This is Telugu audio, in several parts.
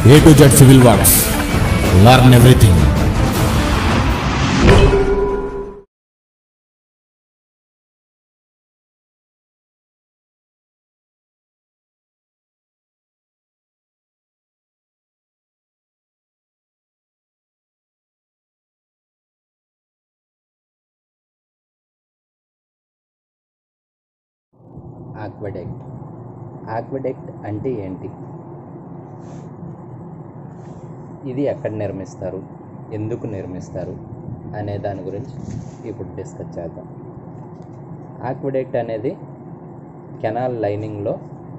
A to Z Civil Works. Learn everything. ఆక్వడెక్ట్ ఆక్వడెక్ట్ అంటే ఏంటి ఇది ఎక్కడ నిర్మిస్తారు ఎందుకు నిర్మిస్తారు అనే దాని గురించి ఇప్పుడు డిస్కస్ చేద్దాం ఆక్వడెక్ట్ అనేది కెనాల్ లైనింగ్లో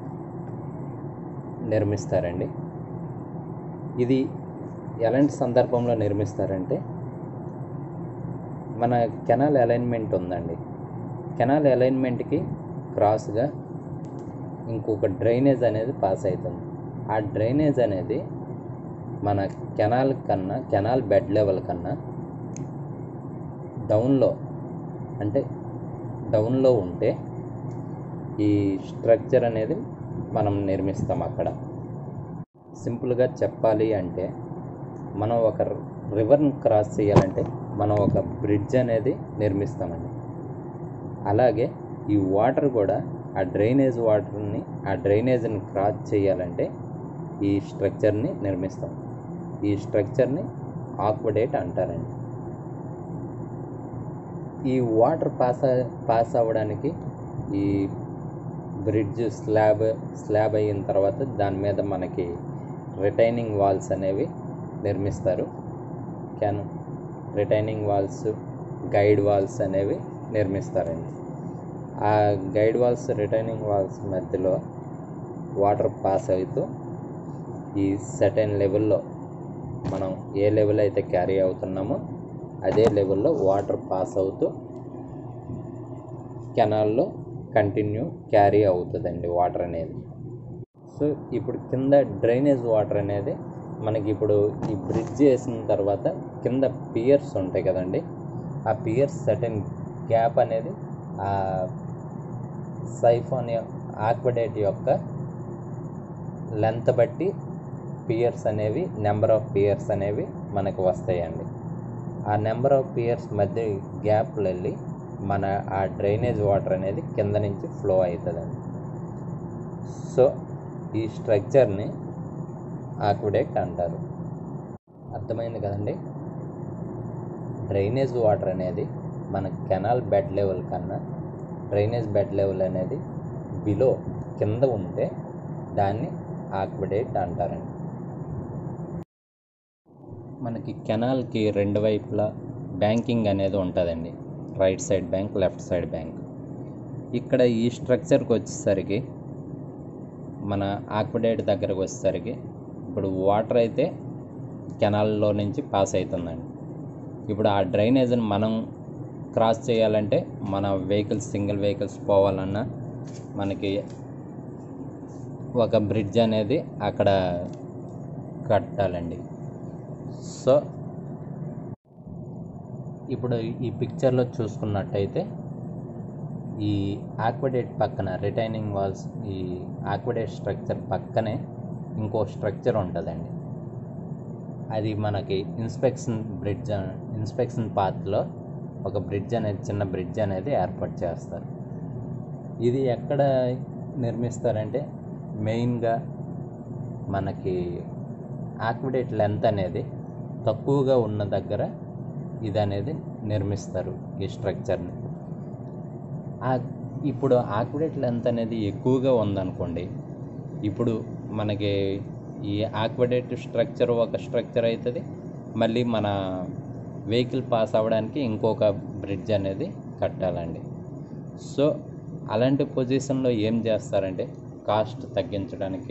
నిర్మిస్తారండి ఇది ఎలాంటి సందర్భంలో నిర్మిస్తారంటే మన కెనాల్ అలైన్మెంట్ ఉందండి కెనాల్ అలైన్మెంట్కి క్రాస్గా ఇంకొక డ్రైనేజ్ అనేది పాస్ అవుతుంది ఆ డ్రైనేజ్ అనేది మన కెనాల్ కన్నా కెనాల్ బెడ్ లెవెల్ కన్నా డౌన్లో అంటే డౌన్లో ఉంటే ఈ స్ట్రక్చర్ అనేది మనం నిర్మిస్తాం అక్కడ సింపుల్గా చెప్పాలి అంటే మనం ఒక రివర్ని క్రాస్ చేయాలంటే మనం ఒక బ్రిడ్జ్ అనేది నిర్మిస్తామండి అలాగే ఈ వాటర్ కూడా ఆ డ్రైనేజ్ వాటర్ని ఆ డ్రైనేజ్ని క్రాస్ చేయాలంటే ఈ స్ట్రక్చర్ని నిర్మిస్తాం ఈ స్ట్రక్చర్ని ఆక్వడేట్ అంటారండి ఈ వాటర్ పాస్ పాస్ అవ్వడానికి ఈ బ్రిడ్జ్ స్లాబ్ స్లాబ్ అయిన తర్వాత దాని మీద మనకి రిటైనింగ్ వాల్స్ అనేవి నిర్మిస్తారు can retaining walls guide walls అనేవి నిర్మిస్తారండి ఆ గైడ్ వాల్స్ రిటైనింగ్ వాల్స్ మధ్యలో వాటర్ పాస్ అవుతూ ఈ సెటైన్ లెవెల్లో మనం ఏ లెవెల్ అయితే క్యారీ అవుతున్నామో అదే లెవెల్లో వాటర్ పాస్ అవుతూ కెనాల్లో కంటిన్యూ క్యారీ అవుతుందండి వాటర్ అనేది సో ఇప్పుడు కింద డ్రైనేజ్ వాటర్ అనేది మనకి ఇప్పుడు ఈ బ్రిడ్జ్ వేసిన తర్వాత కింద పియర్స్ ఉంటాయి కదండి ఆ పియర్స్ సర్టెన్ గ్యాప్ అనేది ఆ సైఫోన్ ఆక్వడేట్ యొక్క లెంత్ బట్టి పియర్స్ అనేవి నెంబర్ ఆఫ్ పియర్స్ అనేవి మనకు వస్తాయండి ఆ నెంబర్ ఆఫ్ పియర్స్ మధ్య గ్యాప్ వెళ్ళి మన ఆ డ్రైనేజ్ వాటర్ అనేది కింద నుంచి ఫ్లో అవుతుందండి సో ఈ స్ట్రక్చర్ని ఆక్విడెక్ట్ అంటారు అర్థమైంది కదండి డ్రైనేజ్ వాటర్ అనేది మన కెనాల్ బెడ్ లెవెల్ కన్నా డ్రైనేజ్ బెడ్ లెవెల్ అనేది బిలో కింద ఉంటే దాన్ని ఆక్విడేట్ అంటారండి మనకి కెనాల్కి రెండు వైపులా బ్యాంకింగ్ అనేది ఉంటుందండి right side bank left side bank ఇక్కడ ఈ స్ట్రక్చర్కి వచ్చేసరికి మన ఆక్విడేట్ దగ్గరకు వచ్చేసరికి ఇప్పుడు వాటర్ అయితే కెనాల్లో నుంచి పాస్ అవుతుందండి ఇప్పుడు ఆ డ్రైనేజ్ని మనం క్రాస్ చేయాలంటే మన వెహికల్స్ సింగిల్ వెహికల్స్ పోవాలన్నా మనకి ఒక బ్రిడ్జ్ అనేది అక్కడ కట్టాలండి సో ఇప్పుడు ఈ పిక్చర్లో చూసుకున్నట్టయితే ఈ ఆక్వడేట్ పక్కన రిటైనింగ్ వాల్స్ ఈ ఆక్వడేట్ స్ట్రక్చర్ పక్కనే ఇంకో స్ట్రక్చర్ ఉంటుందండి అది మనకి ఇన్స్పెక్షన్ బ్రిడ్జ్ ఇన్స్పెక్షన్ పాత్లో ఒక బ్రిడ్జ్ అనేది చిన్న బ్రిడ్జ్ అనేది ఏర్పాటు చేస్తారు ఇది ఎక్కడ నిర్మిస్తారంటే మెయిన్గా మనకి ఆక్విడేట్ లెంత్ అనేది తక్కువగా ఉన్న దగ్గర ఇది అనేది నిర్మిస్తారు ఈ స్ట్రక్చర్ని ఇప్పుడు ఆక్విడేట్ లెంత్ అనేది ఎక్కువగా ఉందనుకోండి ఇప్పుడు మనకి ఈ ఆక్విడేట్ స్ట్రక్చర్ ఒక స్ట్రక్చర్ అవుతుంది మళ్ళీ మన వెహికల్ పాస్ అవ్వడానికి ఇంకొక బ్రిడ్జ్ అనేది కట్టాలండి సో అలాంటి పొజిషన్లో ఏం చేస్తారంటే కాస్ట్ తగ్గించడానికి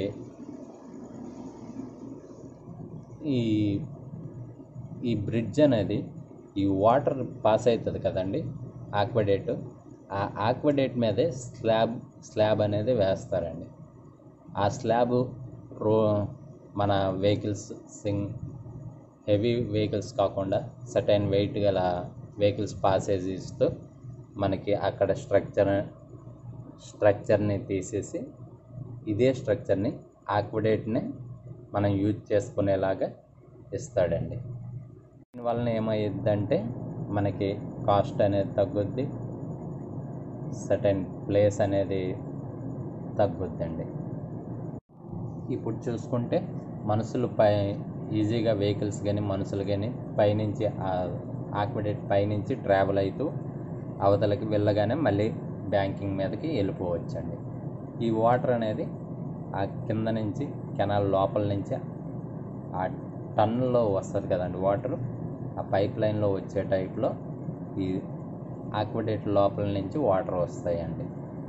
ఈ ఈ బ్రిడ్జ్ అనేది ఈ వాటర్ పాస్ అవుతుంది కదండి ఆక్వడేట్ ఆ ఆక్వడేట్ మీదే స్లాబ్ స్లాబ్ అనేది వేస్తారండి ఆ స్లాబ్ రో మన వెహికల్స్ సింగ్ హెవీ వెహికల్స్ కాకుండా సటైన్ వెయిట్ గల వెహికల్స్ పాసేజ్ ఇస్తూ మనకి అక్కడ స్ట్రక్చర్ స్ట్రక్చర్ని తీసేసి ఇదే స్ట్రక్చర్ని ఆక్విడేట్ని మనం యూజ్ చేసుకునేలాగా ఇస్తాడండి దీనివలన ఏమయ్యిద్దంటే మనకి కాస్ట్ అనేది తగ్గుద్ది సర్టెన్ ప్లేస్ అనేది తగ్గుద్దండి ఇప్పుడు చూసుకుంటే మనుషులు పై ఈజీగా వెహికల్స్ కానీ మనుషులు కానీ పైనుంచి ఆక్విడేట్ పైనుంచి ట్రావెల్ అవుతూ అవతలకి వెళ్ళగానే మళ్ళీ బ్యాంకింగ్ మీదకి వెళ్ళిపోవచ్చండి ఈ వాటర్ అనేది ఆ కింద నుంచి కెనాల్ లోపల నుంచి ఆ టన్నులో వస్తుంది కదండి వాటర్ ఆ పైప్ లైన్లో వచ్చే టైప్లో ఈ ఆక్విడేట్ లోపల నుంచి వాటర్ వస్తాయండి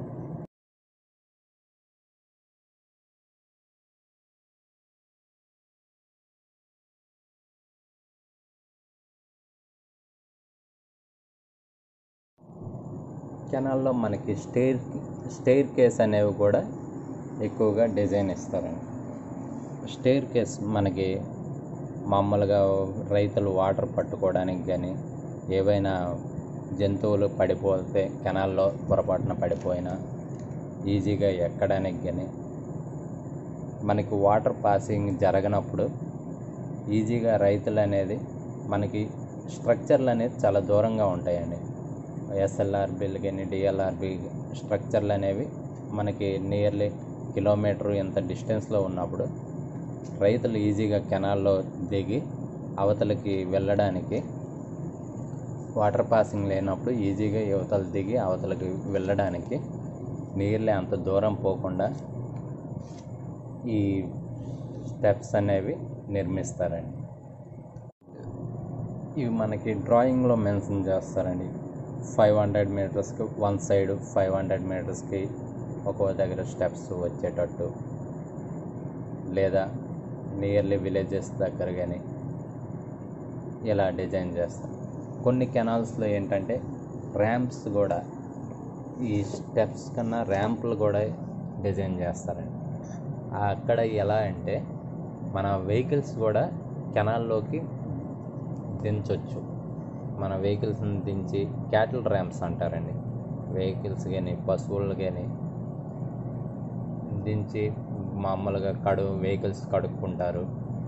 కెనాల్లో మనకి స్టేర్ స్టేర్ కేస్ అనేవి కూడా ఎక్కువగా డిజైన్ ఇస్తారండి స్టేర్ కేస్ మనకి మామూలుగా రైతులు వాటర్ పట్టుకోవడానికి కానీ ఏవైనా జంతువులు పడిపోతే కెనాల్లో పొరపాటున పడిపోయినా ఈజీగా ఎక్కడానికి కానీ మనకి వాటర్ పాసింగ్ జరగనప్పుడు ఈజీగా రైతులు అనేది మనకి స్ట్రక్చర్లు అనేది చాలా దూరంగా ఉంటాయండి ఎస్ఎల్ఆర్బీలు కానీ డిఎల్ఆర్బి స్ట్రక్చర్లు అనేవి మనకి నియర్లీ కిలోమీటర్ ఎంత డిస్టెన్స్లో ఉన్నప్పుడు రైతులు ఈజీగా కెనాల్లో దిగి అవతలకి వెళ్ళడానికి వాటర్ పాసింగ్ లేనప్పుడు ఈజీగా యువతలు దిగి అవతలకి వెళ్ళడానికి నీళ్ళే అంత దూరం పోకుండా ఈ స్టెప్స్ అనేవి నిర్మిస్తారండి ఇవి మనకి డ్రాయింగ్లో మెన్షన్ చేస్తారండి ఫైవ్ హండ్రెడ్ మీటర్స్కి వన్ సైడ్ ఫైవ్ హండ్రెడ్ మీటర్స్కి ఒక్కో దగ్గర స్టెప్స్ వచ్చేటట్టు లేదా నియర్లీ విలేజెస్ దగ్గర కానీ ఇలా డిజైన్ చేస్తారు కొన్ని కెనాల్స్లో ఏంటంటే ర్యాంప్స్ కూడా ఈ స్టెప్స్ కన్నా ర్యాంపులు కూడా డిజైన్ చేస్తారండి అక్కడ ఎలా అంటే మన వెహికల్స్ కూడా కెనాల్లోకి దించవచ్చు మన వెహికల్స్ని దించి క్యాటిల్ ర్యాంప్స్ అంటారండి వెహికల్స్ కానీ పశువులు కానీ దించి మామూలుగా కడు వెహికల్స్ కడుక్కుంటారు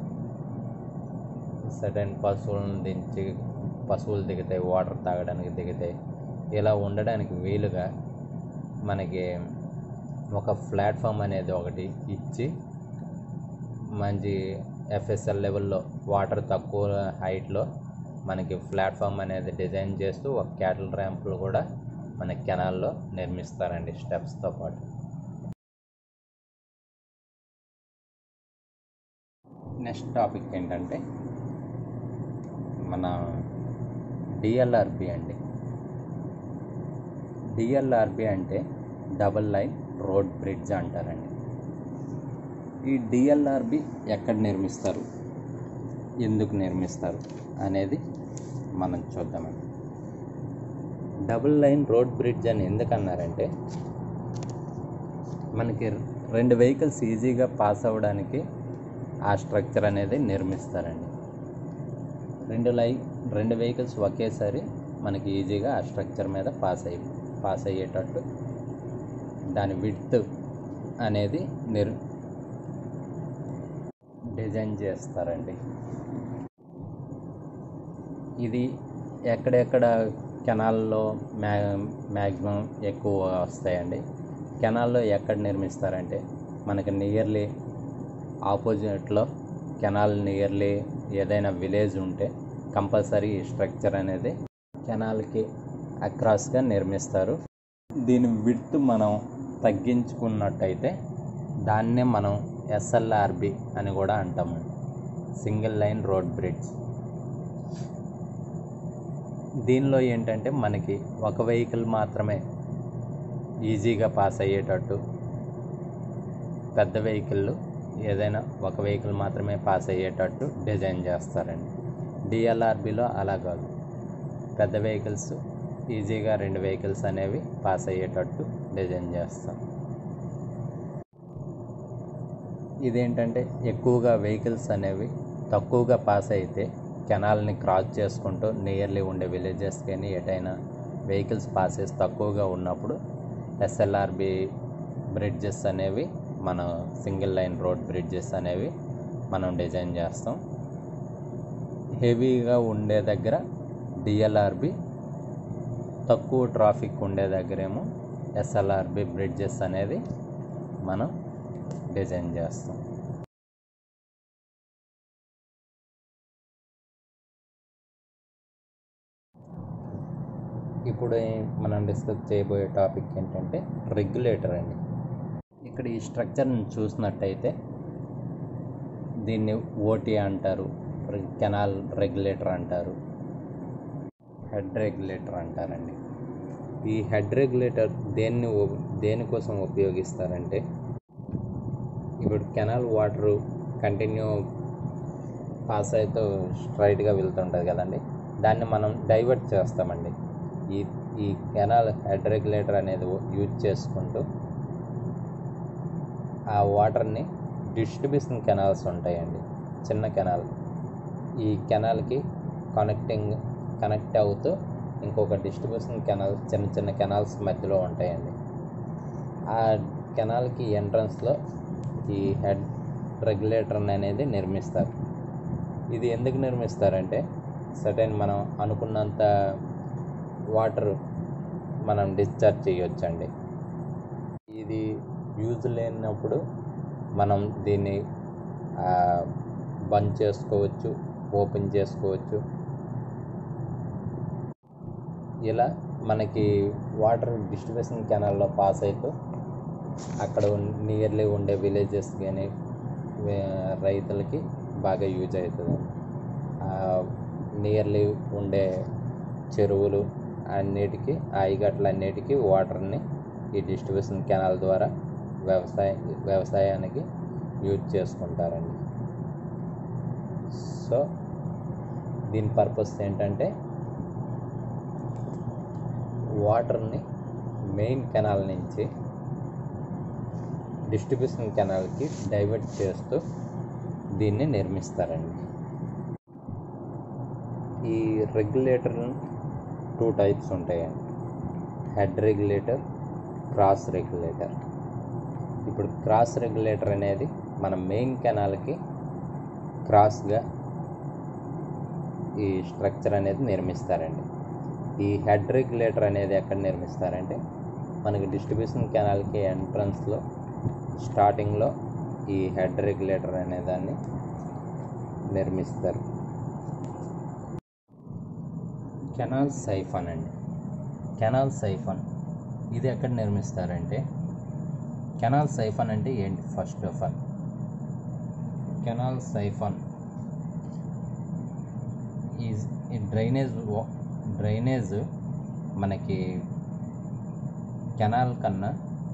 సడన్ పశువులను దించి పశువులు దిగుతాయి వాటర్ తాగడానికి దిగుతాయి ఇలా ఉండడానికి వీలుగా మనకి ఒక ప్లాట్ఫామ్ అనేది ఒకటి ఇచ్చి మంచి ఎఫ్ఎస్ఎల్ లెవెల్లో వాటర్ తక్కువ హైట్లో మనకి ప్లాట్ఫామ్ అనేది డిజైన్ చేస్తూ ఒక క్యాటిల్ ర్యాంపులు కూడా మన కెనాల్లో నిర్మిస్తారండి స్టెప్స్తో పాటు నెక్స్ట్ టాపిక్ ఏంటంటే మన డిఎల్ఆర్బి అండి డిఎల్ఆర్బి అంటే డబల్ లైన్ రోడ్ బ్రిడ్జ్ అంటారండి ఈ డిఎల్ఆర్బి ఎక్కడ నిర్మిస్తారు ఎందుకు నిర్మిస్తారు అనేది మనం చూద్దామండి డబుల్ లైన్ రోడ్ బ్రిడ్జ్ అని ఎందుకు అన్నారంటే మనకి రెండు వెహికల్స్ ఈజీగా పాస్ అవ్వడానికి ఆ స్ట్రక్చర్ అనేది నిర్మిస్తారండి రెండు లై రెండు వెహికల్స్ ఒకేసారి మనకి ఈజీగా ఆ స్ట్రక్చర్ మీద పాస్ అయ్యి పాస్ అయ్యేటట్టు దాని విడ్త్ అనేది నిర్ డిజైన్ చేస్తారండి ఇది ఎక్కడెక్కడ కెనాల్లో మ్యా మ్యాక్సిమం ఎక్కువ వస్తాయండి కెనాల్లో ఎక్కడ నిర్మిస్తారంటే మనకి నియర్లీ ఆపోజిట్లో కెనాల్ నియర్లీ ఏదైనా విలేజ్ ఉంటే కంపల్సరీ ఈ స్ట్రక్చర్ అనేది కెనాల్కి అక్రాస్గా నిర్మిస్తారు దీని విడ్త్ మనం తగ్గించుకున్నట్టయితే దాన్నే మనం ఎస్ఎల్ఆర్బి అని కూడా అంటాము సింగిల్ లైన్ రోడ్ బ్రిడ్జ్ దీనిలో ఏంటంటే మనకి ఒక వెహికల్ మాత్రమే ఈజీగా పాస్ అయ్యేటట్టు పెద్ద వెహికల్ ఏదైనా ఒక వెహికల్ మాత్రమే పాస్ అయ్యేటట్టు డిజైన్ చేస్తారండి డిఎల్ఆర్బిలో అలా కాదు పెద్ద వెహికల్స్ ఈజీగా రెండు వెహికల్స్ అనేవి పాస్ అయ్యేటట్టు డిజైన్ చేస్తాం ఇదేంటంటే ఎక్కువగా వెహికల్స్ అనేవి తక్కువగా పాస్ అయితే కెనాల్ని క్రాస్ చేసుకుంటూ నియర్లీ ఉండే విలేజెస్ కానీ ఎటైనా వెహికల్స్ పాసెస్ తక్కువగా ఉన్నప్పుడు ఎస్ఎల్ఆర్బి బ్రిడ్జెస్ అనేవి మన సింగిల్ లైన్ రోడ్ బ్రిడ్జెస్ అనేవి మనం డిజైన్ చేస్తాం హెవీగా ఉండే దగ్గర డిఎల్ఆర్బి తక్కువ ట్రాఫిక్ ఉండే దగ్గరేమో ఎస్ఎల్ఆర్బి బ్రిడ్జెస్ అనేది మనం డిజైన్ చేస్తాం ఇప్పుడు ఏ- మనం డిస్కస్ చేయబోయే టాపిక్ ఏంటంటే రెగ్యులేటర్ అండి ఇక్కడ ఈ స్ట్రక్చర్ని చూసినట్టయితే దీన్ని ఓటీ అంటారు రె- కెనాల్ రెగ్యులేటర్ అంటారు హెడ్ రెగ్యులేటర్ అంటారండి ఈ హెడ్ రెగ్యులేటర్ దేన్ని ఉ- దేనికోసం ఉపయోగిస్తారంటే ఇప్పుడు కెనాల్ వాటర్ కంటిన్యూ పాస్ అవుతూ స్ట్రైట్గా వెళ్తుంటుంది కదండి దాన్ని మనం డైవర్ట్ చేస్తామండి ఈ ఈ కెనాల్ హెడ్ రెగ్యులేటర్ అనేది యూజ్ చేసుకుంటూ ఆ వాటర్ని డిస్ట్రిబ్యూషన్ కెనాల్స్ ఉంటాయండి చిన్న కెనాల్ ఈ కెనాల్కి కనెక్టింగ్ కనెక్ట్ అవుతూ ఇంకొక డిస్ట్రిబ్యూషన్ కెనాల్ చిన్న చిన్న కెనాల్స్ మధ్యలో ఉంటాయండి ఆ కెనాల్కి ఎంట్రన్స్లో ఈ హెడ్ రెగ్యులేటర్ అనేది నిర్మిస్తారు ఇది ఎందుకు నిర్మిస్తారంటే సర్టైన్ మనం అనుకున్నంత వాటర్ మనం డిశ్చార్జ్ చేయొచ్చండి ఇది యూజ్ లేనప్పుడు మనం దీన్ని ఆ, బంద్ చేసుకోవచ్చు ఓపెన్ చేసుకోవచ్చు ఇలా మనకి వాటర్ డిస్ట్రిబ్యూషన్ కెనాల్లో పాస్ అవుతూ అక్కడ నియర్లీ ఉండే విలేజెస్ కానీ రైతులకి బాగా యూజ్ అవుతుంది నియర్లీ ఉండే చెరువులు అన్నిటికీ ఆయగట్లన్నిటికీ వాటర్ని ఈ డిస్ట్రిబ్యూషన్ కెనాల్ ద్వారా వ్యవసాయ వ్యవసాయానికి యూజ్ చేసుకుంటారండి సో దీని పర్పస్ ఏంటంటే వాటర్ని మెయిన్ కెనాల్ నుంచి డిస్ట్రిబ్యూషన్ కెనాల్కి డైవర్ట్ చేస్తూ దీన్ని నిర్మిస్తారండి ఈ రెగ్యులేటర్ టూ టైప్స్ ఉంటాయండి హెడ్ రెగ్యులేటర్ క్రాస్ రెగ్యులేటర్ ఇప్పుడు క్రాస్ రెగ్యులేటర్ అనేది మన మెయిన్ కెనాల్కి క్రాస్గా ఈ స్ట్రక్చర్ అనేది నిర్మిస్తారండి ఈ హెడ్ రెగ్యులేటర్ అనేది ఎక్కడ నిర్మిస్తారంటే మనకి డిస్ట్రిబ్యూషన్ కెనాల్కి ఎంట్రన్స్లో స్టార్టింగ్లో ఈ హెడ్ రెగ్యులేటర్ అనే దాన్ని నిర్మిస్తారు కెనాల్ సైఫన్ అండి కెనాల్ సైఫన్ ఇది ఎక్కడ నిర్మిస్తారంటే కెనాల్ సైఫన్ అంటే ఏంటి first of all canal siphon is ఈ డ్రైనేజ్ డ్రైనేజ్ మనకి కెనాల్ కన్నా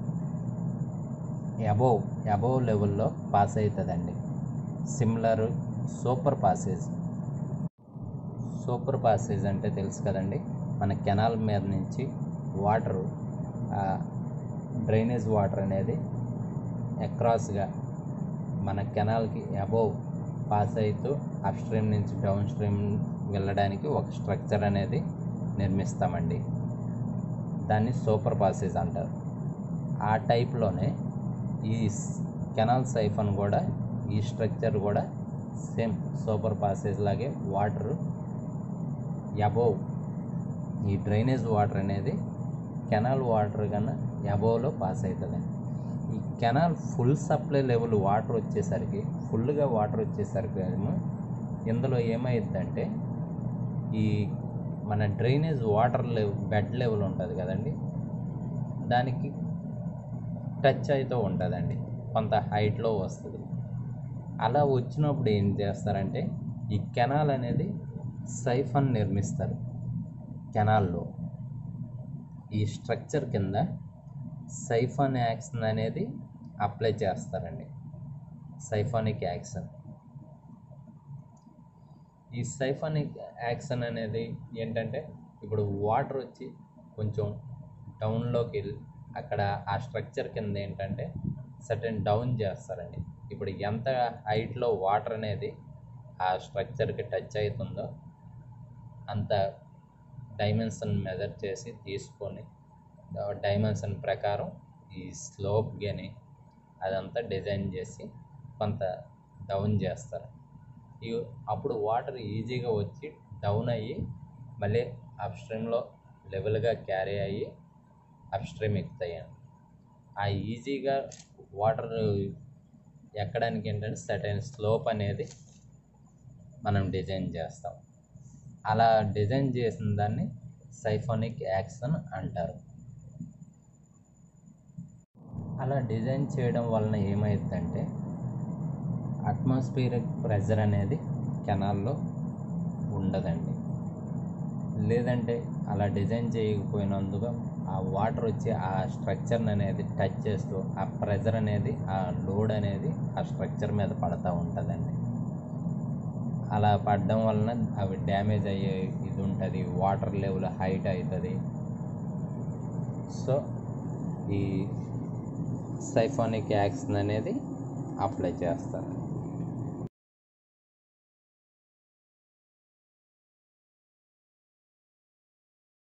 అబోవ్ అబోవ్ లెవెల్లో పాస్ అవుతుందండి similar super passage super passage అంటే తెలుసు కదండి మన కెనాల్ మీద నుంచి వాటరు డ్రైనేజ్ వాటర్ అనేది అక్రాస్గా మన కెనాల్కి అబోవ్ పాస్ అవుతూ అప్ స్ట్రీమ్ నుంచి డౌన్ స్ట్రీమ్ వెళ్ళడానికి ఒక స్ట్రక్చర్ అనేది నిర్మిస్తామండి దాన్ని సూపర్ పాసేజ్ అంటారు ఆ టైప్లోనే ఈ కెనాల్ సైఫన్ కూడా ఈ స్ట్రక్చర్ కూడా సేమ్ సూపర్ పాసేజ్ లాగే వాటర్ అబోవ్ ఈ డ్రైనేజ్ వాటర్ అనేది కెనాల్ వాటర్ కన్నా అబోవ్లో పాస్ అవుతుంది ఈ canal full supply level water వచ్చేసరికి ఫుల్గా వాటర్ వచ్చేసరికి ఏమో ఇందులో ఏమైందంటే ఈ మన drainage water level bed level ఉంటుంది కదండి దానికి టచ్ అవుతూ ఉంటుందండి కొంత హైట్లో వస్తుంది అలా వచ్చినప్పుడు ఏం చేస్తారంటే ఈ కెనాల్ అనేది సైఫన్ నిర్మిస్తారు కెనాల్లో ఈ స్ట్రక్చర్ కింద సైఫాన్ యాక్షన్ అనేది అప్లై చేస్తారండి సైఫానిక్ యాక్షన్ ఈ సైఫానిక్ యాక్షన్ అనేది ఏంటంటే ఇప్పుడు వాటర్ వచ్చి కొంచెం డౌన్లోకి వెళ్ళి అక్కడ ఆ స్ట్రక్చర్ కింద ఏంటంటే సర్టెన్ డౌన్ చేస్తారండి ఇప్పుడు ఎంత హైట్లో వాటర్ అనేది ఆ స్ట్రక్చర్కి టచ్ అవుతుందో అంత డైమెన్షన్ మెజర్ చేసి తీసుకొని డైమెన్షన్ ప్రకారం ఈ స్లోప్ కానీ అదంతా డిజైన్ చేసి కొంత డౌన్ చేస్తారు ఈ అప్పుడు వాటర్ ఈజీగా వచ్చి డౌన్ అయ్యి మళ్ళీ అప్ స్ట్రీమ్లో లెవెల్గా క్యారీ అయ్యి అప్ స్ట్రీమ్ ఎక్కుతాయి ఆ ఈజీగా వాటర్ ఎక్కడానికి ఏంటంటే సర్టైన్ స్లోప్ అనేది మనం డిజైన్ చేస్తాం అలా డిజైన్ చేసిన దాన్ని సైఫోనిక్ యాక్షన్ అంటారు అలా డిజైన్ చేయడం వలన ఏమైందంటే అట్మాస్ఫియరిక్ ప్రెజర్ అనేది కెనాల్లో ఉండదండి లేదంటే అలా డిజైన్ చేయకపోయినందుకు ఆ వాటర్ వచ్చి ఆ స్ట్రక్చర్ అనేది టచ్ చేస్తూ ఆ ప్రెజర్ అనేది ఆ లోడ్ అనేది ఆ స్ట్రక్చర్ మీద పడతా ఉంటుందండి అలా పడడం వలన అవి డ్యామేజ్ అయ్యే ఇది ఉంటుంది వాటర్ లెవెల్ హైట్ అవుతుంది సో ఈ సైఫోనిక్ యాక్షన్ అనేది అప్లై చేస్తారు